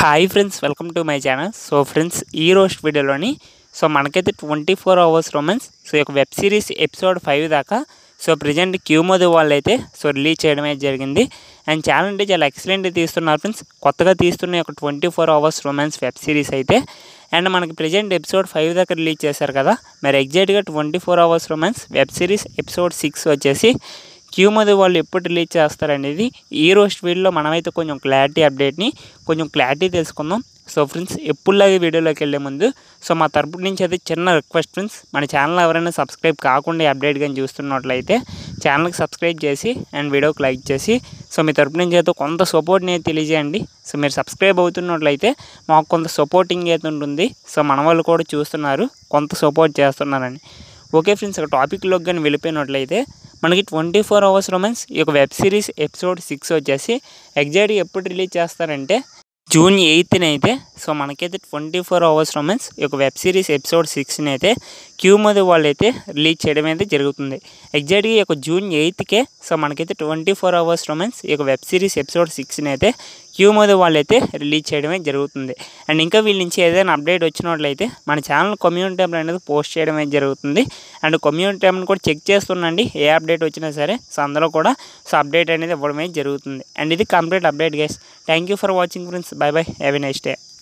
hi friends welcome to my channel so friends ఈ రోజు వీడియోలోని సో మనకైతే twenty four hours romance so ఈ యొక్క వెబ్ సిరీస్ ఎపిసోడ్ ఫైవ్ దాకా సో ప్రజెంట్ క్యూ మోది వాళ్ళు అయితే సో రిలీజ్ చేయడమే జరిగింది అండ్ ఛానల్ అంటే చాలా ఎక్సలెంట్ తీస్తున్నారు ఫ్రెండ్స్ కొత్తగా తీస్తున్న ఒక twenty four hours romance web series అయితే అండ్ మనకి ప్రజెంట్ ఎపిసోడ్ ఫైవ్ దాకా రిలీజ్ చేశారు కదా మరి ఎగ్జాక్ట్గా twenty four hours romance web series episode six వచ్చేసి క్యూ మోది వాళ్ళు ఎప్పుడు రిలీజ్ చేస్తారనేది ఈ రోజు వీడియోలో మనమైతే కొంచెం క్లారిటీ అప్డేట్ని కొంచెం క్లారిటీ తెలుసుకుందాం సో ఫ్రెండ్స్ ఎప్పుడులాగే వీడియోలోకి వెళ్ళే ముందు సో మా తరపు నుంచి అయితే చిన్న రిక్వెస్ట్ ఫ్రెండ్స్ మన ఛానల్ ఎవరైనా సబ్స్క్రైబ్ కాకుండా అప్డేట్ కానీ చూస్తున్నట్లయితే ఛానల్కి సబ్స్క్రైబ్ చేసి అండ్ వీడియోకి లైక్ చేసి సో మీ తరపు నుంచి అయితే కొంత సపోర్ట్ని అయితే తెలియజేయండి సో మీరు సబ్స్క్రైబ్ అవుతున్నట్లయితే మాకు కొంత సపోర్టింగ్ అయితే ఉంటుంది సో మన వాళ్ళు కూడా చూస్తున్నారు కొంత సపోర్ట్ చేస్తున్నారని ఓకే ఫ్రెండ్స్ ఒక టాపిక్లోకి కానీ వెళ్ళిపోయినట్లయితే మనకి ట్వంటీ ఫోర్ అవర్స్ రొమాన్స్ ఈ యొక్క వెబ్ సిరీస్ ఎపిసోడ్ సిక్స్ వచ్చేసి ఎగ్జాక్ట్గా ఎప్పుడు రిలీజ్ చేస్తారంటే జూన్ ఎయిత్ని అయితే సో మనకైతే ట్వంటీ ఫోర్ అవర్స్ రొమాన్స్ ఈ యొక్క వెబ్ సిరీస్ ఎపిసోడ్ సిక్స్ని అయితే క్యూ మోది వాళ్ళు అయితే రిలీజ్ చేయడం అయితే జరుగుతుంది ఎగ్జాక్ట్గా ఈ యొక్క జూన్ ఎయిత్కే సో మనకైతే ట్వంటీ ఫోర్ అవర్స్ రొమాన్స్ ఈ యొక్క వెబ్ సిరీస్ ఎపిసోడ్ సిక్స్ని అయితే క్యూ మోది వాళ్ళు అయితే రిలీజ్ చేయడమే జరుగుతుంది అండ్ ఇంకా వీళ్ళ నుంచి ఏదైనా అప్డేట్ వచ్చినట్లయితే మన ఛానల్ కమ్యూనిటీ ట్యాబ్లో అనేది పోస్ట్ చేయడం అయితే జరుగుతుంది అండ్ కమ్యూనిటీ ట్యాబ్ని కూడా చెక్ చేస్తుండండి ఏ అప్డేట్ వచ్చినా సరే సో అందులో కూడా సో అప్డేట్ అనేది ఇవ్వడమే జరుగుతుంది అండ్ ఇది complete update guys thank you for watching friends bye bye have a nice day